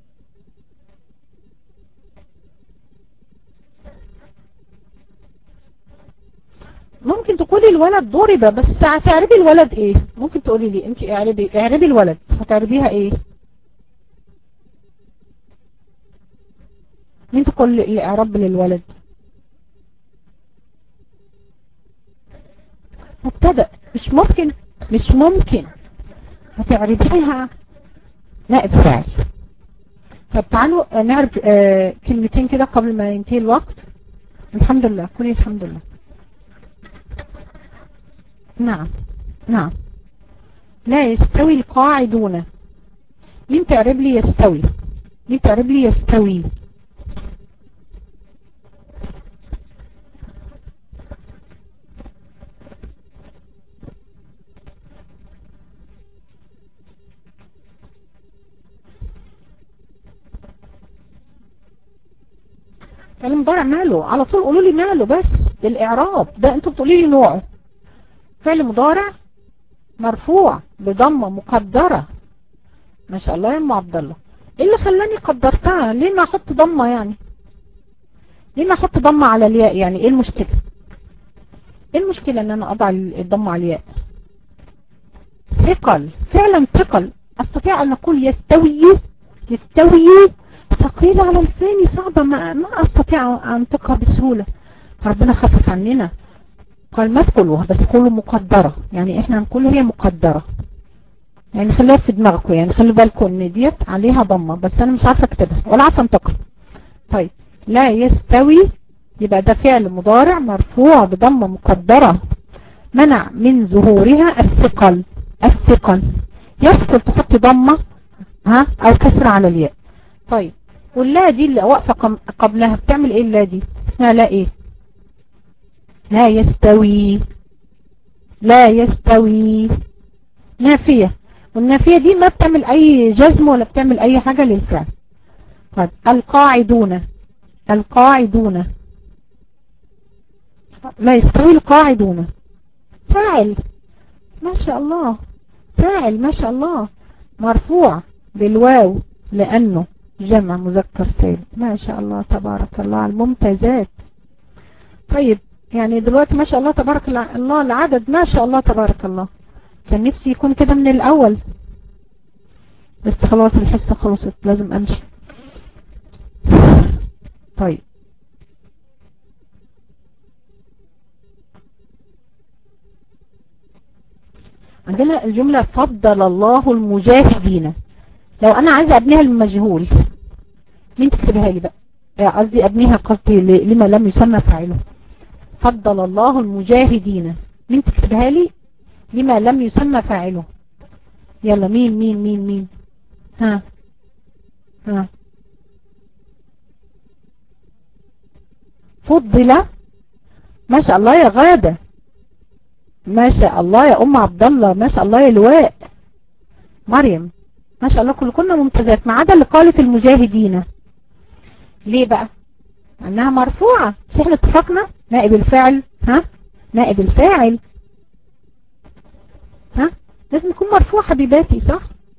ممكن تقولي الولد ضرب بس هتعربي الولد ايه ممكن تقولي لي انت اعربي اعربي الولد هتعربيها ايه مين تقول الاعراب للولد مبتدأ مش ممكن مش ممكن هتعربيها نائب فاعل طب تعالوا نعرف آه كلمتين كده قبل ما ينتهي الوقت الحمد لله كل الحمد لله نعم نعم لا يستوي القاعدون مين تعرب لي يستوي مين تعرب لي يستوي فعل مضارع ماله على طول قولوا لي ماله بس الاعراب ده انتوا بتقولي لي نوعه فعل مضارع مرفوع بضمه مقدره ما شاء الله يا ام عبد الله ايه اللي خلاني قدرتها ليه ما احط ضمه يعني ليه ما احط ضمه على الياء يعني ايه المشكله ايه المشكله ان انا اضع الضمه على الياء ثقل فعلا ثقل استطيع ان اقول يستوي يستوي ثقيلة على لساني صعبة ما, ما أستطيع أنطقها بسهولة ربنا خفف عننا قال ما تقولوها بس قولوا مقدرة يعني احنا نقول هي مقدرة يعني خليها في دماغكم يعني خلوا بالكم ان ديت عليها ضمة بس انا مش عارفة اكتبها ولا عارفة انطقها طيب لا يستوي يبقى ده فعل مضارع مرفوع بضمة مقدرة منع من ظهورها الثقل الثقل يثقل تحط ضمة ها او كسر على الياء طيب واللا دي اللي واقفة قبلها بتعمل ايه اللا دي اسمها لا ايه لا يستوي لا يستوي نافية والنافية دي ما بتعمل اي جزم ولا بتعمل اي حاجة للفعل طيب القاعدون القاعدون لا يستوي القاعدون فاعل ما شاء الله فاعل ما شاء الله مرفوع بالواو لأنه جمع مذكر سالم ما شاء الله تبارك الله على الممتازات طيب يعني دلوقتي ما شاء الله تبارك الله العدد ما شاء الله تبارك الله كان نفسي يكون كده من الأول بس خلاص الحصة خلصت لازم أمشي طيب عندنا الجملة فضل الله المجاهدين لو انا عايزة ابنيها المجهول مين تكتبها لي بقى قصدي ابنيها قصدي لما لم يسمى فاعله فضل الله المجاهدين مين تكتبها لي لما لم يسمى فاعله يلا مين مين مين مين ها ها فضل ما شاء الله يا غادة ما شاء الله يا ام عبد الله ما شاء الله يا لواء مريم ما شاء الله كل كنا ممتازات ما عدا اللي قالت المجاهدين ليه بقى انها مرفوعة مش احنا اتفقنا نائب الفاعل ها نائب الفاعل ها لازم يكون مرفوع حبيباتي صح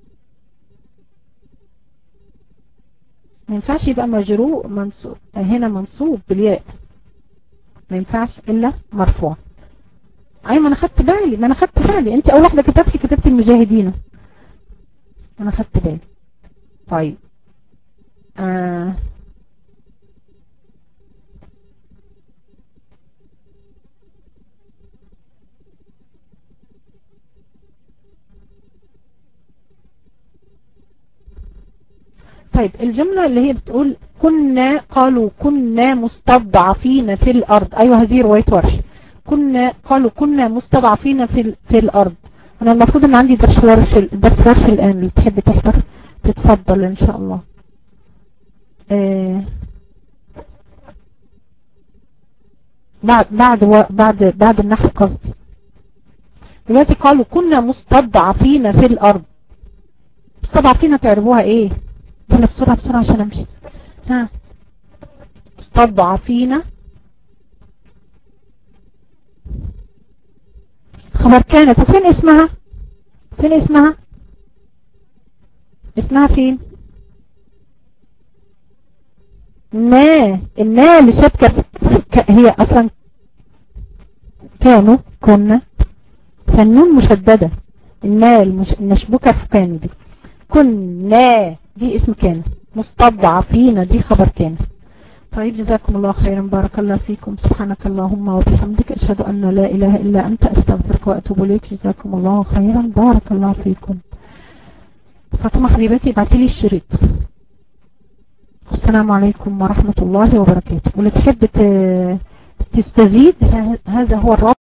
ما ينفعش يبقى مجروء منصوب هنا منصوب بالياء ما ينفعش الا مرفوع اي ما انا خدت بالي ما انا خدت بالي انت اول واحده كتبتي كتبتي المجاهدين انا خدت بالي طيب آه طيب الجملة اللي هي بتقول كنا قالوا كنا مستضعفين في الأرض أيوة هذه رواية ورش كنا قالوا كنا مستضعفين في, في الأرض أنا المفروض أن عندي درس ورش درس ورش الآن اللي تحب تحضر تتفضل إن شاء الله آه بعد بعد بعد بعد النحو قصدي دلوقتي قالوا كنا مستضعفين في الأرض مستضعفين تعرفوها ايه يلا بسرعة بسرعة عشان امشي ها مستضعفين خبر كانت وفين اسمها فين اسمها اسمها فين ما النا اللي شبكة هي اصلا كانوا كنا فالنون مشددة النا المشبوكة في كانوا دي كنا دي اسم كان مستضعفين دي خبر كان طيب جزاكم الله خيرا بارك الله فيكم سبحانك اللهم وبحمدك أشهد أن لا إله إلا أنت أستغفرك وأتوب إليك جزاكم الله خيرا بارك الله فيكم فاطمة حبيبتي ابعتي لي الشريط السلام عليكم ورحمة الله وبركاته واللي تحب تستزيد هذا هو الرابط